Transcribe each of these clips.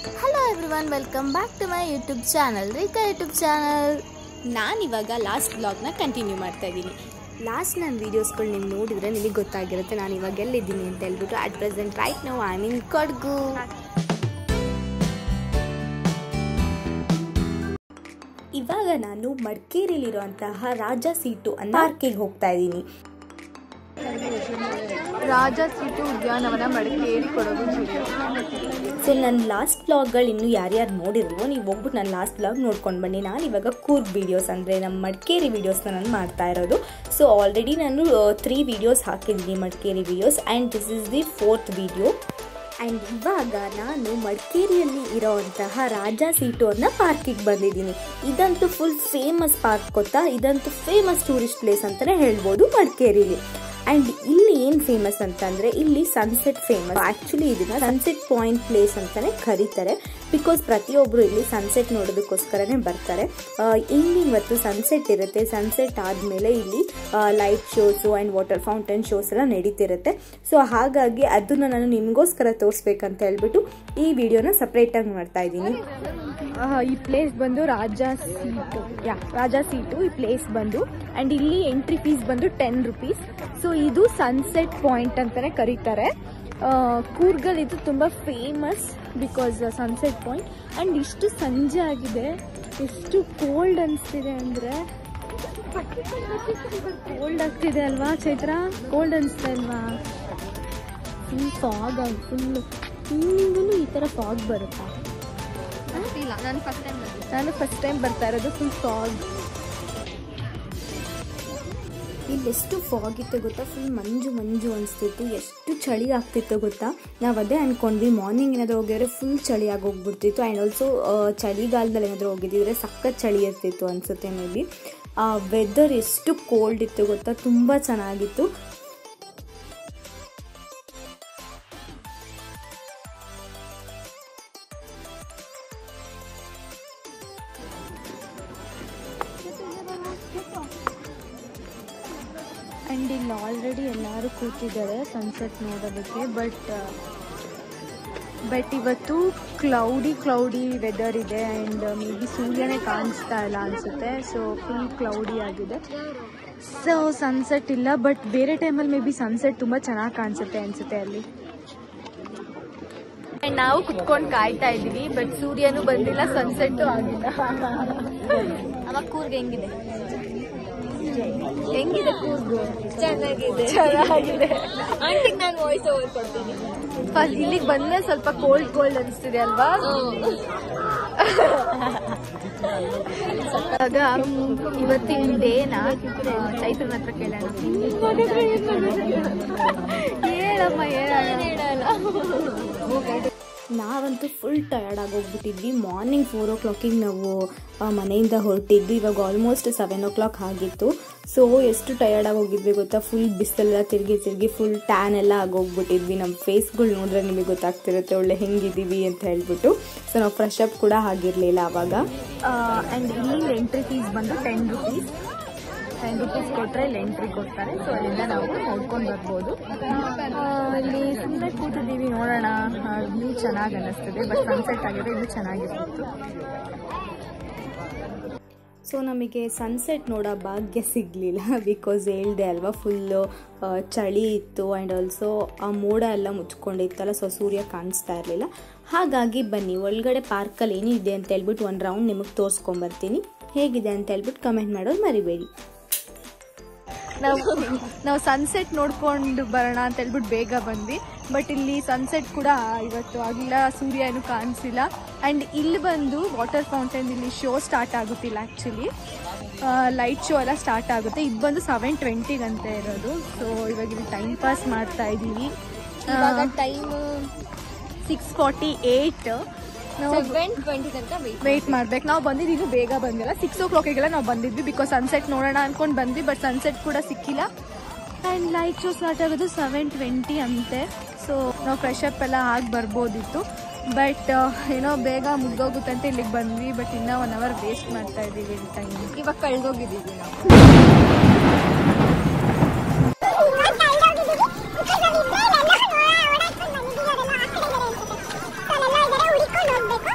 hello everyone welcome back to my YouTube channel Rekha YouTube channel ನಾನಿವಾಗ last ಬ್ಲಾಗ್ನ continue ಮಾಡ್ತಾ ಇದ್ದೀನಿ ಲಾಸ್ಟ್ ನನ್ನ ವೀಡಿಯೋಸ್ಗಳು ನೀವು ನೋಡಿದರೆ ನಿಮಗೆ ಗೊತ್ತಾಗಿರುತ್ತೆ ನಾನು ಇವಾಗ ಎಲ್ಲಿದ್ದೀನಿ ಅಂತ ಹೇಳ್ಬಿಟ್ಟು ಅಟ್ ಪ್ರೆಸೆಂಟ್ ರೈಟ್ ನಾವು ಐ ಮೀನ್ ಕೊಡಗು ಇವಾಗ ನಾನು ಮಡಿಕೇರಿಲಿರುವಂತಹ ರಾಜ ಸೀಟು ಅನ್ನೋ ಪಾರ್ಕಿಗೆ ಹೋಗ್ತಾ ಇದ್ದೀನಿ ರಾಜ ಸೀಟು ಉದ್ಯಾನವನ ಮಡಿಕೇರಿ ಕೊಡಗು ಜಿಲ್ಲೆ ಸೊ ನನ್ನ ಲಾಸ್ಟ್ ಬ್ಲಾಗ್ಗಳು ಇನ್ನೂ ಯಾರ್ಯಾರು ನೋಡಿಲ್ವೋ ನೀವು ಹೋಗ್ಬಿಟ್ಟು ನನ್ನ ಲಾಸ್ಟ್ ಬ್ಲಾಗ್ ನೋಡ್ಕೊಂಡು ಬನ್ನಿ ನಾನು ಇವಾಗ ಕೂರ್ಗ್ ವೀಡಿಯೋಸ್ ಅಂದರೆ ನಮ್ಮ ಮಡಿಕೇರಿ ವೀಡಿಯೋಸ್ನ ನಾನು ಮಾಡ್ತಾ ಇರೋದು ಸೊ ಆಲ್ರೆಡಿ ನಾನು ತ್ರೀ ವೀಡಿಯೋಸ್ ಹಾಕಿದ್ದೀನಿ Madikeri videos and this is the fourth video and ಇವಾಗ ನಾನು ಮಡಿಕೇರಿಯಲ್ಲಿ ಇರೋವಂತಹ ರಾಜ ಸೀಟು ಅನ್ನೋ ಪಾರ್ಕಿಗೆ ಬಂದಿದ್ದೀನಿ ಇದಂತೂ ಫುಲ್ ಫೇಮಸ್ ಪಾರ್ಕ್ ಗೊತ್ತಾ ಇದಂತೂ ಫೇಮಸ್ ಟೂರಿಸ್ಟ್ ಪ್ಲೇಸ್ ಅಂತಲೇ ಹೇಳ್ಬೋದು ಮಡಿಕೇರಿಲಿ ಆ್ಯಂಡ್ ಇಲ್ಲಿ ಏನು ಫೇಮಸ್ ಅಂತಂದರೆ ಇಲ್ಲಿ ಸನ್ಸೆಟ್ ಫೇಮಸ್ ಆ್ಯಕ್ಚುಲಿ ಇದನ್ನ ಸನ್ಸೆಟ್ ಪಾಯಿಂಟ್ ಪ್ಲೇಸ್ ಅಂತಲೇ ಕರೀತಾರೆ ಬಿಕಾಸ್ ಪ್ರತಿಯೊಬ್ಬರು ಇಲ್ಲಿ ಸನ್ಸೆಟ್ ನೋಡೋದಕ್ಕೋಸ್ಕರನೇ ಬರ್ತಾರೆ ಈವ್ನಿಂಗ್ ಹೊತ್ತು ಸನ್ಸೆಟ್ ಇರುತ್ತೆ ಸನ್ಸೆಟ್ ಆದಮೇಲೆ ಇಲ್ಲಿ light shows and water fountain shows ಎಲ್ಲ ನಡೀತಿರುತ್ತೆ ಸೊ ಹಾಗಾಗಿ ಅದನ್ನು ನಾನು ನಿಮಗೋಸ್ಕರ ತೋರಿಸ್ಬೇಕಂತ ಹೇಳ್ಬಿಟ್ಟು ಈ ವಿಡಿಯೋನ ಸಪ್ರೇಟಾಗಿ ಮಾಡ್ತಾ ಇದ್ದೀನಿ ಈ ಪ್ಲೇಸ್ ಬಂದು ರಾಜ ಸೀಟು ಯಾ ರಾಜ ಸೀಟು ಈ ಪ್ಲೇಸ್ ಬಂದು ಅಂಡ್ ಇಲ್ಲಿ ಎಂಟ್ರಿ ಫೀಸ್ ಬಂದು ಟೆನ್ ರುಪೀಸ್ ಸೊ ಇದು ಸನ್ಸೆಟ್ ಪಾಯಿಂಟ್ ಅಂತಾನೆ ಕರೀತಾರೆ ಕೂರ್ಗಲ್ ಇದು ತುಂಬ famous because sunset point and ಇಷ್ಟು ಸಂಜೆ ಆಗಿದೆ ಎಷ್ಟು ಕೋಲ್ಡ್ ಅನಿಸ್ತಿದೆ ಅಂದರೆ ಕೋಲ್ಡ್ ಆಗ್ತಿದೆ ಅಲ್ವಾ ಚೈತ್ರ ಕೋಲ್ಡ್ ಅನಿಸ್ತಾ ಇಲ್ವಾ ಫುಲ್ ಫಾಗ್ ಫುಲ್ ಈವ್ನಿಂಗು ಈ ಥರ ಫಾಗ್ ಬರುತ್ತಾ ನಾನು ಫಸ್ಟ್ ಟೈಮ್ ಬರ್ತಾ ಇರೋದು ಫುಲ್ ಫಾಗ್ ಇಲ್ಲಿ ಎಷ್ಟು ಫಾಗ್ ಇತ್ತು ಗೊತ್ತಾ ಫುಲ್ ಮಂಜು ಮಂಜು ಅನಿಸ್ತಿತ್ತು ಎಷ್ಟು ಚಳಿ ಆಗ್ತಿತ್ತು ಗೊತ್ತಾ ನಾವು ಅದೇ ಅನ್ಕೊಂಡ್ವಿ ಮಾರ್ನಿಂಗ್ ಏನಾದರೂ ಹೋಗಿದ್ರೆ ಫುಲ್ ಚಳಿ ಆಗೋಗ್ಬಿಡ್ತಿತ್ತು ಆ್ಯಂಡ್ ಆಲ್ಸೋ ಚಳಿಗಾಲದಲ್ಲಿ ಏನಾದರೂ ಹೋಗಿದ್ದಿದ್ರೆ ಸಖತ್ ಚಳಿ ಇರ್ತಿತ್ತು ಅನಿಸುತ್ತೆ ಮೇ ಬಿ ಆ ವೆದರ್ ಎಷ್ಟು ಕೋಲ್ಡ್ ಇತ್ತು ಗೊತ್ತಾ ತುಂಬ ಚೆನ್ನಾಗಿತ್ತು ಆ್ಯಂಡ್ ಇಲ್ಲಿ ಆಲ್ರೆಡಿ ಎಲ್ಲರೂ ಕೂತಿದ್ದಾರೆ ಸನ್ಸೆಟ್ ನೋಡೋದಕ್ಕೆ ಬಟ್ ಬಟ್ ಇವತ್ತು ಕ್ಲೌಡಿ ಕ್ಲೌಡಿ ವೆದರ್ ಇದೆ ಆ್ಯಂಡ್ ಮೇ ಬಿ ಸೂರ್ಯನೇ ಕಾಣಿಸ್ತಾ ಇಲ್ಲ ಅನಿಸುತ್ತೆ ಸೊ ಫುಲ್ ಕ್ಲೌಡಿ ಆಗಿದೆ ಸೊ ಸನ್ಸೆಟ್ ಇಲ್ಲ ಬಟ್ ಬೇರೆ ಟೈಮಲ್ಲಿ ಮೇ ಬಿ ಸನ್ಸೆಟ್ ತುಂಬ ಚೆನ್ನಾಗಿ ಕಾಣಿಸುತ್ತೆ ಅನಿಸುತ್ತೆ ಅಲ್ಲಿ ನಾವು ಕುತ್ಕೊಂಡು ಕಾಯ್ತಾ ಇದ್ದೀವಿ ಬಟ್ ಸೂರ್ಯನೂ ಬಂದಿಲ್ಲ ಸನ್ಸೆಟ್ಟು ಆಗಿಲ್ಲ ಅವಾಗ ಕೂರ್ಗೆ ಹೆಂಗಿದೆ ಹೆಂಗಿದೆ ಕೂರ್ಗು ಚೆನ್ನಾಗಿದೆ ಚೆನ್ನಾಗಿದೆ ಆಂಟಿಗೆ ನಾನು ವಾಯ್ಸ್ ಓವರ್ ಕೊಡ್ತೀನಿ ಫಸ್ಟ್ ಇಲ್ಲಿಗೆ ಬಂದ್ರೆ ಸ್ವಲ್ಪ ಕೋಲ್ಡ್ ಕೋಲ್ಡ್ ಅನಿಸ್ತಿದೆ ಅಲ್ವಾ ಆಗ ಇವತ್ತಿನ ಡೇನ ಚೈತ್ರನ ಹತ್ರ ಕೇಳೋಣ ಹೇಳಮ್ಮ ಹೇಳಲ್ಲ ನಾವಂತೂ ಫುಲ್ ಟಯರ್ಡ್ ಆಗೋಗ್ಬಿಟ್ಟಿದ್ವಿ ಮಾರ್ನಿಂಗ್ ಫೋರ್ ಓ ಕ್ಲಾಕಿಗೆ ನಾವು ಆ, ಮನೆಯಿಂದ ಹೊರಟಿದ್ವಿ ಇವಾಗ ಆಲ್ಮೋಸ್ಟ್ ಸೆವೆನ್ ಓ ಕ್ಲಾಕ್ ಆಗಿತ್ತು ಸೊ ಎಷ್ಟು ಟಯರ್ಡ್ ಆಗೋಗಿದ್ವಿ ಗೊತ್ತಾ ಫುಲ್ ಬಿಸಿಲೆಲ್ಲ ತಿರುಗಿ ತಿರುಗಿ ಫುಲ್ ಟ್ಯಾನ್ ಎಲ್ಲ ಆಗೋಗ್ಬಿಟ್ಟಿದ್ವಿ ನಮ್ಮ ಫೇಸ್ಗಳು ನೋಡಿದ್ರೆ ನಿಮಗೆ ಗೊತ್ತಾಗ್ತಿರುತ್ತೆ ಒಳ್ಳೆ ಹೆಂಗಿದ್ದೀವಿ ಅಂತ ಹೇಳ್ಬಿಟ್ಟು ಸೊ ನಾವು ಫ್ರೆಶ್ ಅಪ್ ಕೂಡ ಆಗಿರಲಿಲ್ಲ ಆವಾಗ ಆ್ಯಂಡ್ ಇಲ್ಲಿ ಎಂಟ್ರಿ ಫೀಸ್ ಬಂದು ಟೆನ್ ರುಪೀಸ್ ಟೆನ್ ರುಪೀಸ್ ಕೊಟ್ಟರೆ ಇಲ್ಲಿ ಎಂಟ್ರಿ ಕೊಡ್ತಾರೆ ಸೊ ಅಲ್ಲಿಂದ ನಾವು ನೋಡ್ಕೊಂಡು ಬರ್ಬೋದು ಆ, ಇಲ್ಲಿ ಸುಮ್ಮನೆ ಕೂತಿದ್ದೀವಿ ನೋಡೋಣ ವ್ಯೂ ಚೆನ್ನಾಗಿ ಅನ್ನಿಸ್ತದೆ ಬಟ್ ಸನ್ಸೆಟ್ ಆಗಿದೆ ಇನ್ನೂ ಚೆನ್ನಾಗಿರ್ತಿತ್ತು ಸೊ ನಮಗೆ ಸನ್ಸೆಟ್ ನೋಡೋ ಭಾಗ್ಯ ಸಿಗಲಿಲ್ಲ ಬಿಕಾಸ್ ಹೇಳ್ದೆ ಅಲ್ವಾ ಫುಲ್ಲು ಚಳಿ ಇತ್ತು ಆ್ಯಂಡ್ ಆಲ್ಸೋ ಆ ಮೋಡ ಎಲ್ಲ ಮುಚ್ಕೊಂಡಿತ್ತಲ್ಲ ಸೊ ಸೂರ್ಯ ಕಾಣಿಸ್ತಾ ಇರಲಿಲ್ಲ ಹಾಗಾಗಿ ಬನ್ನಿ ಒಳಗಡೆ ಪಾರ್ಕಲ್ಲಿ ಏನಿದೆ ಅಂತ ಹೇಳ್ಬಿಟ್ಟು ಒಂದು ರೌಂಡ್ ನಿಮಗೆ ತೋರಿಸ್ಕೊಂಬರ್ತೀನಿ ಹೇಗಿದೆ ಅಂತ ಹೇಳ್ಬಿಟ್ಟು ಕಮೆಂಟ್ ಮಾಡೋದು ಮರಿಬೇಡಿ ನಾವು ನಾವು ಸನ್ಸೆಟ್ ನೋಡ್ಕೊಂಡು ಬರೋಣ ಅಂತ ಹೇಳ್ಬಿಟ್ಟು ಬೇಗ ಬಂದ್ವಿ ಬಟ್ ಇಲ್ಲಿ ಸನ್ಸೆಟ್ ಕೂಡ ಇವತ್ತು ಆಗಿಲ್ಲ ಸೂರ್ಯ ಏನು ಕಾಣಿಸಿಲ್ಲ ಆ್ಯಂಡ್ ಇಲ್ಲಿ ಬಂದು ವಾಟರ್ ಫೌಂಟೇನ್ ಇಲ್ಲಿ ಶೋ ಸ್ಟಾರ್ಟ್ ಆಗುತ್ತಿಲ್ಲ ಆ್ಯಕ್ಚುಲಿ ಲೈಟ್ ಶೋ ಎಲ್ಲ ಸ್ಟಾರ್ಟ್ ಆಗುತ್ತೆ ಇದು ಬಂದು ಸೆವೆನ್ ಟ್ವೆಂಟಿಗಂತ ಇರೋದು ಸೊ ಇವಾಗ ಇಲ್ಲಿ ಟೈಮ್ ಪಾಸ್ ಮಾಡ್ತಾ ಇದ್ದೀವಿ ಇವಾಗ ಟೈಮ್ ಸಿಕ್ಸ್ ಫಾರ್ಟಿ ಏಯ್ಟ್ ನಾವು ಸೆವೆನ್ ಟ್ವೆಂಟಿ ತನಕ ವೆಯ್ಟ್ ವೆಯ್ಟ್ ಮಾಡ್ಬೇಕು ನಾವು ಬಂದಿದ್ದು ಇನ್ನೂ ಬೇಗ ಬಂದಿಲ್ಲ ಸಿಕ್ಸ್ ಓ ಕ್ಲಾಕಿಗೆಲ್ಲ ನಾವು ಬಂದಿದ್ವಿ ಬಿಕಾಸ್ ಸನ್ಸೆಟ್ ನೋಡೋಣ ಅನ್ಕೊಂಡು ಬಂದ್ವಿ ಬಟ್ ಸನ್ಸೆಟ್ ಕೂಡ ಸಿಕ್ಕಿಲ್ಲ ಆ್ಯಂಡ್ ಲೈಟ್ ಶೋ ಸ್ಟಾರ್ಟ್ ಆಗೋದು ಸೆವೆನ್ ಟ್ವೆಂಟಿ ಅಂತೆ ಸೊ ನಾವು ಫ್ರೆಶ್ ಅಪ್ ಎಲ್ಲ ಆಗಿ ಬರ್ಬೋದಿತ್ತು ಬಟ್ ಏನೋ ಬೇಗ ಮುಗ್ದೋಗುತ್ತೆ ಅಂತ ಇಲ್ಲಿಗೆ ಬಂದ್ವಿ ಬಟ್ ಇನ್ನೂ ಒನ್ ಅವರ್ ವೇಸ್ಟ್ ಮಾಡ್ತಾ ಇದ್ದೀವಿ ಟೈಮ್ ಇವಾಗ ಕಳ್ದೋಗಿದ್ದೀವಿ ನಾವು ಹುಡ್ಕೊಂಡು ಹೋಗ್ಬೇಕು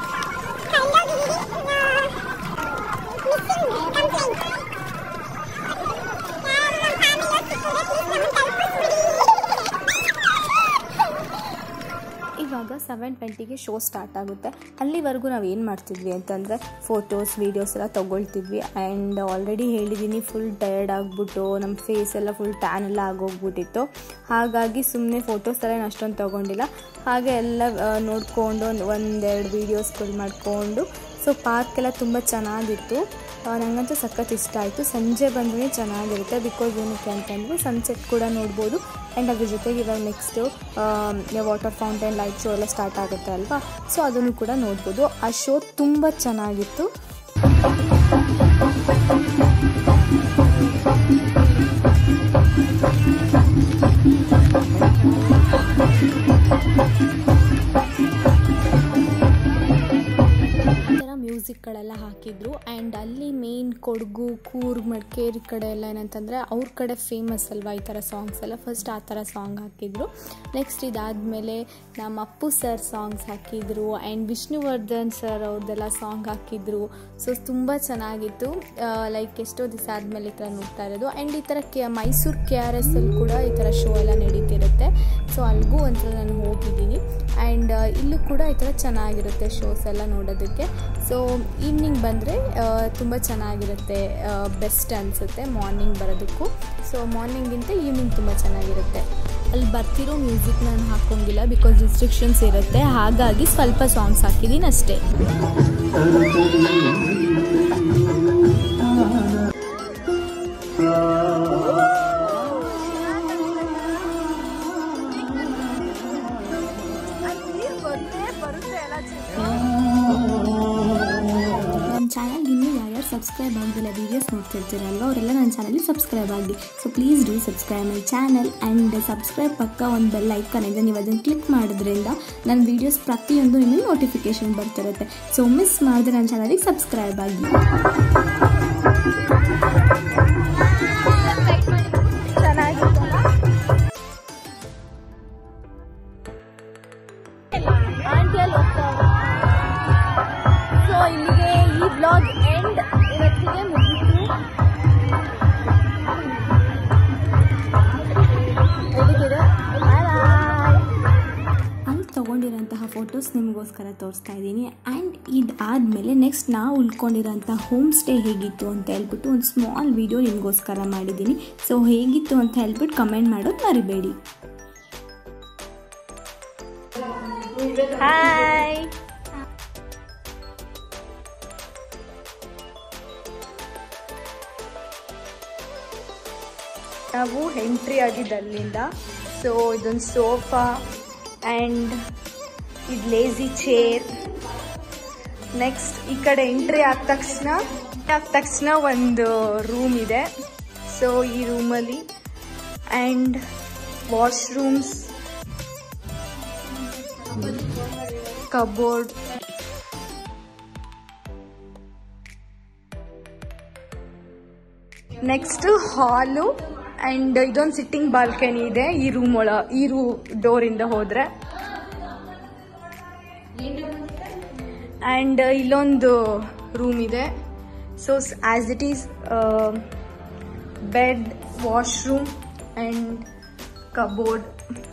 ಟ್ವೆಂಟಿಗೆ ಶೋ ಸ್ಟಾರ್ಟ್ ಆಗುತ್ತೆ ಅಲ್ಲಿವರೆಗೂ ನಾವು ಏನು ಮಾಡ್ತಿದ್ವಿ ಅಂತಂದರೆ ಫೋಟೋಸ್ ವೀಡಿಯೋಸ್ ಎಲ್ಲ ತೊಗೊಳ್ತಿದ್ವಿ ಆ್ಯಂಡ್ ಆಲ್ರೆಡಿ ಹೇಳಿದ್ದೀನಿ ಫುಲ್ ಟಯರ್ಡ್ ಆಗಿಬಿಟ್ಟು ನಮ್ಮ ಫೇಸ್ ಎಲ್ಲ ಫುಲ್ ಟ್ಯಾನ್ ಎಲ್ಲ ಆಗೋಗ್ಬಿಟ್ಟಿತ್ತು ಹಾಗಾಗಿ ಸುಮ್ಮನೆ ಫೋಟೋಸ್ ಎಲ್ಲ ಏನು ಅಷ್ಟೊಂದು ತೊಗೊಂಡಿಲ್ಲ ಹಾಗೆ ಎಲ್ಲ ನೋಡಿಕೊಂಡು ಒಂದೆರಡು ವೀಡಿಯೋಸ್ಗಳು ಮಾಡಿಕೊಂಡು ಸೊ ಪಾರ್ಕ್ ಎಲ್ಲ ತುಂಬ ಚೆನ್ನಾಗಿತ್ತು ನನಗಂತೂ ಸಖತ್ ಇಷ್ಟ ಆಯಿತು ಸಂಜೆ ಬಂದರೆ ಚೆನ್ನಾಗಿರುತ್ತೆ ಬಿಕಾಸ್ ಏನಕ್ಕೆ ಅಂತಂದರೆ ಸನ್ಸೆಟ್ ಕೂಡ ನೋಡ್ಬೋದು ಆ್ಯಂಡ್ ಅದ್ರ ಜೊತೆಗೆ ಇವಾಗ next water fountain light show ಎಲ್ಲ ಸ್ಟಾರ್ಟ್ ಆಗುತ್ತೆ ಅಲ್ವಾ ಸೊ ಅದನ್ನು ಕೂಡ ನೋಡ್ಬೋದು ಆ ಶೋ ತುಂಬ ಚೆನ್ನಾಗಿತ್ತು ಈ ಥರ ಮ್ಯೂಸಿಕ್ಗಳೆಲ್ಲ ಹಾಕಿದ್ರು ಆ್ಯಂಡ್ ಅಲ್ಲಿ ಮೇನ್ ಕೊಡಗು ಕೂರ್ಗ್ ಮಡಿಕೇರಿ ಕಡೆ ಎಲ್ಲ ಏನಂತಂದರೆ ಅವ್ರ ಕಡೆ ಫೇಮಸ್ ಅಲ್ವಾ ಈ ಥರ ಸಾಂಗ್ಸ್ ಎಲ್ಲ ಫಸ್ಟ್ ಆ ಥರ ಸಾಂಗ್ ಹಾಕಿದ್ರು ನೆಕ್ಸ್ಟ್ ಇದಾದಮೇಲೆ ನಮ್ಮ ಅಪ್ಪು ಸರ್ ಸಾಂಗ್ಸ್ ಹಾಕಿದ್ರು ಆ್ಯಂಡ್ ವಿಷ್ಣುವರ್ಧನ್ ಸರ್ ಅವ್ರದ್ದೆಲ್ಲ ಸಾಂಗ್ ಹಾಕಿದ್ರು ಸೊ ತುಂಬ ಚೆನ್ನಾಗಿತ್ತು ಲೈಕ್ ಎಷ್ಟೋ ದಿವಸ ಆದಮೇಲೆ ಈ ಥರ ನೋಡ್ತಾ ಇರೋದು ಆ್ಯಂಡ್ ಈ ಥರ ಕೆ ಮೈಸೂರು ಕೆ ಆರ್ ಎಸ್ ಅಲ್ಲಿ ಕೂಡ ಈ ಥರ ಶೋ ಎಲ್ಲ ನಡೀತಿರುತ್ತೆ ಸೊ ಅಲ್ಲಿಗೂ ಒಂದ್ಸಲ ನಾನು ಹೋಗಿದ್ದೀನಿ ಆ್ಯಂಡ್ ಇಲ್ಲೂ ಕೂಡ ಈ ಥರ ಚೆನ್ನಾಗಿರುತ್ತೆ ಶೋಸ್ ಎಲ್ಲ ನೋಡೋದಕ್ಕೆ ಸೊ ಈವ್ನಿಂಗ್ ಬಂದರೆ ತುಂಬ ಚೆನ್ನಾಗಿರುತ್ತೆ ಬೆಸ್ಟ್ ಅನಿಸುತ್ತೆ ಮಾರ್ನಿಂಗ್ ಬರೋದಕ್ಕೂ ಸೊ ಮಾರ್ನಿಂಗಿಂತ ಈವ್ನಿಂಗ್ ತುಂಬ ಚೆನ್ನಾಗಿರುತ್ತೆ ಅಲ್ಲಿ ಬರ್ತಿರೋ ಮ್ಯೂಸಿಕ್ ನಾನು ಹಾಕೋಂಗಿಲ್ಲ ಬಿಕಾಸ್ ರಿಸ್ಟ್ರಿಕ್ಷನ್ಸ್ ಇರುತ್ತೆ ಹಾಗಾಗಿ ಸ್ವಲ್ಪ ಸಾಂಗ್ಸ್ ಹಾಕಿದ್ದೀನಿ ಅಷ್ಟೇ ನನ್ನ ಚಾನಲ್ಗೆ ಇನ್ನೂ ಯಾರ್ಯಾರು ಸಬ್ಸ್ಕ್ರೈಬ್ ಆಗದಿಲ್ಲ ವೀಡಿಯೋಸ್ ನೋಡ್ತಿರ್ತೀರಲ್ವ ಅವರೆಲ್ಲ ನನ್ನ ಚಾನಲ್ಗೆ ಸಬ್ಸ್ಕ್ರೈಬ್ ಆಗಿ so please do subscribe my channel and subscribe ಪಕ್ಕ ಒಂದು ಬೆಲ್ ಐಕನ್ ಇದೆ ನೀವು ಅದನ್ನು ಕ್ಲಿಕ್ ಮಾಡೋದ್ರಿಂದ ನನ್ನ ವೀಡಿಯೋಸ್ ಪ್ರತಿಯೊಂದು ನಿಮಗೆ ನೋಟಿಫಿಕೇಶನ್ ಬರ್ತಿರುತ್ತೆ ಸೊ ಮಿಸ್ ಮಾಡಿದ್ರೆ ನನ್ನ ಚಾನಲಿಗೆ ಸಬ್ಸ್ಕ್ರೈಬ್ ಆಗಿ ಚೆನ್ನಾಗಿತ್ತಲ್ಲ ಆಂಟಿಯಲ್ಲಿ ಹೋಗ್ತಾವೆ ಸೊ ಇಲ್ಲಿಗೆ ಈ ಬ್ಲಾಗ್ ಎಂಡ್ ಇವತ್ತಿಗೆ ಮುಗೀತು ಹೇಗಿದ್ದೀರಾ ಬಾಯ್ ಬಾಯ್ ಅಲ್ಲಿ ತೊಗೊಂಡಿರೋಂತಹ ಫೋಟೋಸ್ ನಿಮಗೋಸ್ಕರ ತೋರಿಸ್ತಾ ಇದ್ದೀನಿ ಆ್ಯಂಡ್ ಇದಾದಮೇಲೆ ನೆಕ್ಸ್ಟ್ ನಾವು ಉಳ್ಕೊಂಡಿರೋಂಥ ಹೋಮ್ ಸ್ಟೇ ಹೇಗಿತ್ತು ಅಂತ ಹೇಳ್ಬಿಟ್ಟು ಒಂದು ಸ್ಮಾಲ್ ವಿಡಿಯೋ ನಿಮಗೋಸ್ಕರ ಮಾಡಿದ್ದೀನಿ ಸೊ ಹೇಗಿತ್ತು ಅಂತ ಹೇಳ್ಬಿಟ್ಟು ಕಮೆಂಟ್ ಮಾಡೋದು ಮರಿಬೇಡಿ ಹಾಯ್ ನಾವು ಎಂಟ್ರಿ ಆಗಿದ್ದು ಅಲ್ಲಿಂದ ಸೊ ಇದೊಂದು ಸೋಫಾ ಆ್ಯಂಡ್ ಇದು ಲೇಸಿ ಚೇರ್ ನೆಕ್ಸ್ಟ್ ಈ ಕಡೆ ಎಂಟ್ರಿ ಆದ ತಕ್ಷಣ ಆದ ತಕ್ಷಣ ಒಂದು ರೂಮ್ ಇದೆ ಸೊ ಈ ರೂಮಲ್ಲಿ and washrooms cupboard next hall and ಇದೊಂದು ಸಿಟ್ಟಿಂಗ್ ಬಾಲ್ಕನಿ ಇದೆ ಈ ರೂಮ್ ಒಳ ಈ ರೂ ಡೋರಿಂದ ಹೋದ್ರೆ ಅಂಡ್ ಇಲ್ಲೊಂದು ರೂಮ್ ಇದೆ so as it is bed washroom and cupboard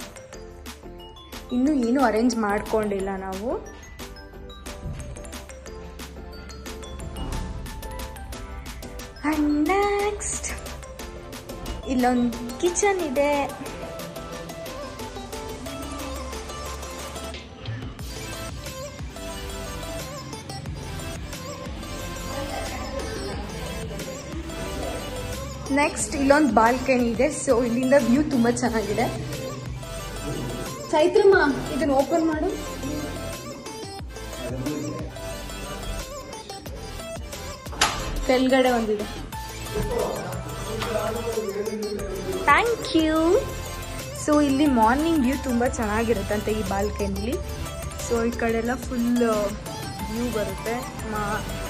ಇನ್ನೂ ಏನು ಅರೇಂಜ್ ಮಾಡ್ಕೊಂಡಿಲ್ಲ ನಾವು ಅಂಡ್ ನೆಕ್ಸ್ಟ್ ಇಲ್ಲೊಂದು ಕಿಚನ್ ಇದೆ ನೆಕ್ಸ್ಟ್ ಇಲ್ಲೊಂದು ಬಾಲ್ಕನಿ ಇದೆ ಸೊ ಇಲ್ಲಿಂದ ವ್ಯೂ ತುಂಬಾ ಚೆನ್ನಾಗಿದೆ ಚೈತ್ರಮ್ಮ ಇದನ್ನ ಓಪನ್ ಮಾಡು ಕೆಳಗಡೆ ಒಂದಿದೆ ಥ್ಯಾಂಕ್ ಯು ಸೊ ಇಲ್ಲಿ ಮಾರ್ನಿಂಗ್ ವ್ಯೂ ತುಂಬ ಚೆನ್ನಾಗಿರುತ್ತಂತೆ ಈ ಬಾಲ್ಕನಿಲಿ ಸೊ ಈ ಕಡೆ ಎಲ್ಲ ಫುಲ್ ವ್ಯೂ ಬರುತ್ತೆ ಮಾ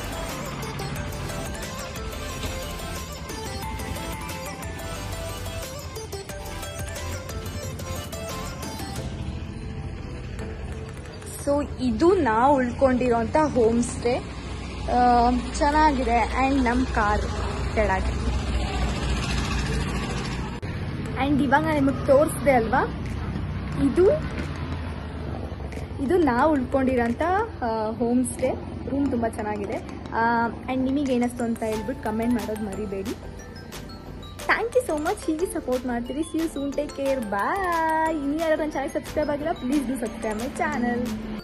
ಸೊ ಇದು ನಾವು ಉಳ್ಕೊಂಡಿರೋಂಥ ಹೋಮ್ ಸ್ಟೇ ಚೆನ್ನಾಗಿದೆ ಆ್ಯಂಡ್ ನಮ್ಮ ಕಾರ್ ಕೆಳಗೆ ಆ್ಯಂಡ್ ಇವಾಗ ನಿಮಗೆ ತೋರಿಸ್ದೆ ಅಲ್ವಾ ಇದು ಇದು ನಾವು ಉಳ್ಕೊಂಡಿರೋಂಥ ಹೋಮ್ ಸ್ಟೇ ರೂಮ್ ತುಂಬ ಚೆನ್ನಾಗಿದೆ ಆ್ಯಂಡ್ ನಿಮಗೆ ಏನಿಸ್ತು ಅಂತ ಹೇಳ್ಬಿಟ್ಟು ಕಮೆಂಟ್ ಮಾಡೋದು ಮರಿಬೇಡಿ ಥ್ಯಾಂಕ್ ಯು ಸೋ ಮಚ್ ಹೀಗೆ ಸಪೋರ್ಟ್ ಮಾಡ್ತೀರಿ see you soon take care bye ಇನ್ನು ಯಾರು ನನ್ನ ಚಾನಲ್ ಸಬ್ಸ್ಕ್ರೈಬ್ ಆಗಿಲ್ಲ please do subscribe my channel